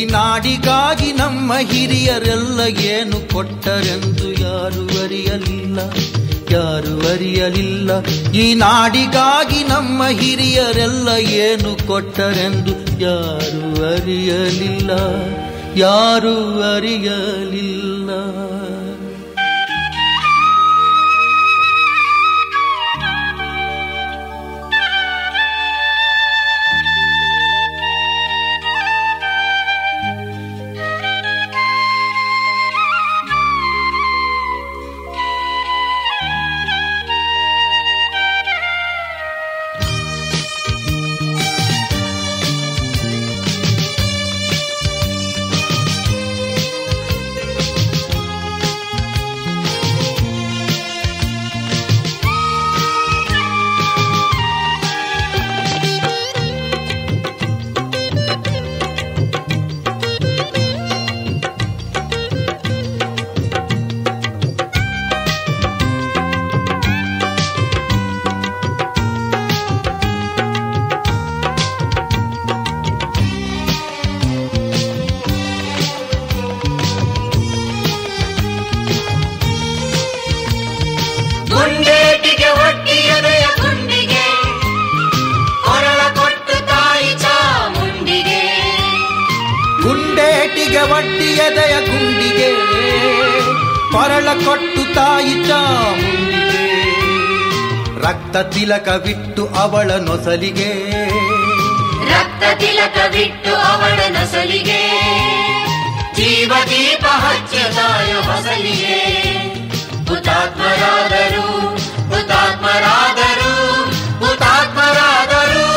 ನಾಡಿಗಾಗಿ ನಮ್ಮ ಹಿರಿಯರೆಲ್ಲ ಏನು ಕೊಟ್ಟರೆಂದು ಯಾರು ಅರಿಯಲಿಲ್ಲ ಯಾರು ಅರಿಯಲಿಲ್ಲ ಈ ನಾಡಿಗಾಗಿ ನಮ್ಮ ಹಿರಿಯರೆಲ್ಲ ಏನು ಕೊಟ್ಟರೆಂದು ಯಾರು ಅರಿಯಲಿಲ್ಲ ಯಾರು ಅರಿಯಲಿಲ್ಲ ಗುಂಡೇಟಿಗೆ ಒಡ್ಡಿಯದೆಯ ಗುಂಡಿಗೆ ಕೊರಳ ಕೊಟ್ಟು ತಾಯಿ ಚಾಮುಂಡಿಗೆ ಗುಂಡೇಟಿಗೆ ಒಡ್ಡಿಯದೆಯ ಗುಂಡಿಗೆ ಕೊರಳ ಕೊಟ್ಟು ತಾಯಿ ಚಾಮುಂಡಿಗೆ ರಕ್ತ ತಿಲಕವಿಟ್ಟು ಅವಳ ನೊಸಲಿಗೆ ರಕ್ತ ತಿಲಕ ಬಿಟ್ಟು ಅವಳ ನಸಲಿಗೆ ಜೀವ ದೀಪ ಹಚ್ಚದಾಯ ಹೊಸಲಿಗೆ ಹುತಾತ್ಮರಾದರು ಹುತಾತ್ಮರಾದರು ಹುತಾತ್ಮರಾದರು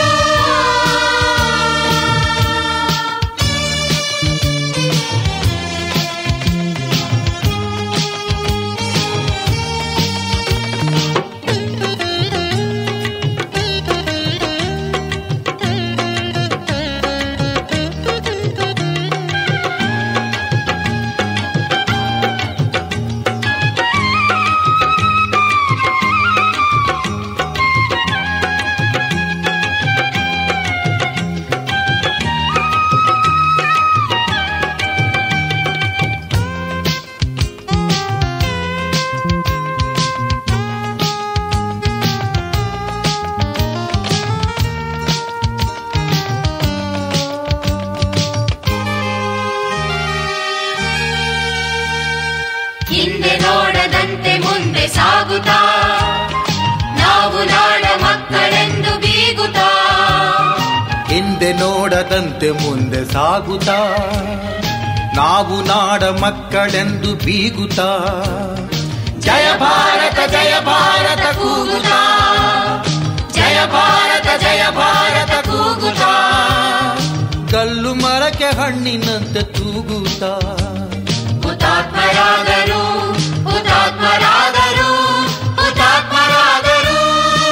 ಹಿಂದೆ ನೋಡದಂತೆ ಮುಂದೆ ಸಾಗುತ್ತಾ ನಾವು ನಾಡ ಮಕ್ಕಳೆಂದು ಬೀಗುತ್ತಾ ಹಿಂದೆ ನೋಡದಂತೆ ಮುಂದೆ ಸಾಗುತ್ತಾ ನಾವು ನಾಡ ಮಕ್ಕಳೆಂದು ಬೀಗುತ್ತಾ ಜಯ ಭಾರತ ಜಯ ಭಾರತ ಕೂಗುತ್ತಾ ಜಯ ಭಾರತ ಜಯ ಭಾರತ ಕೂಗುತ್ತಾ ಕಲ್ಲು ಮರಕ್ಕೆ ಹಣ್ಣಿನಂತೆ ತೂಗುತ್ತಾ ಹುತಾತ್ಮರಾದರು ಹುತಾತ್ಮರಾದರು ಹುತಾತ್ಮರಾದರು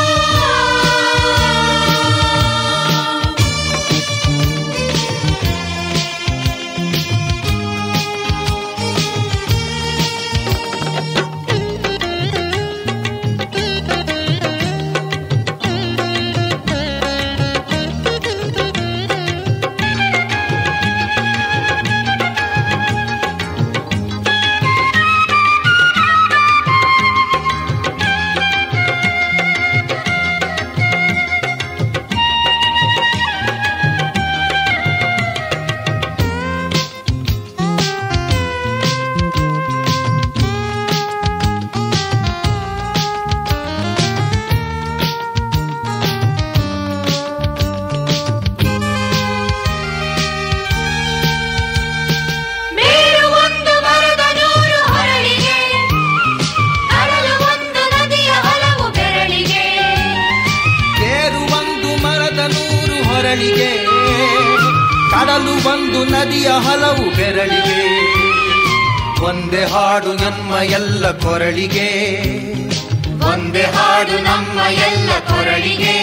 ಮೇರು ಒಂದು ಮರದ ನೂರು ಹರಳಿಗೆ ಅರಳು ಒಂದು ನದಿಯ ಹಲವು ಬೆರಳಿಗೆ ಕೇರು ಒಂದು ಮರದ ನೂರು ಹೊರಳಿಗೆ ಕಡಲು ಒಂದು ನದಿಯ ಹಲವು ಬೆರಳಿಗೆ ಒಂದೇ ಹಾಡು ನಮ್ಮ ಎಲ್ಲ ಕೊರಳಿಗೆ ಒಂದೇ ಹಾಡು ನಮ್ಮ ಎಲ್ಲ ಕೊರಳಿಗೆ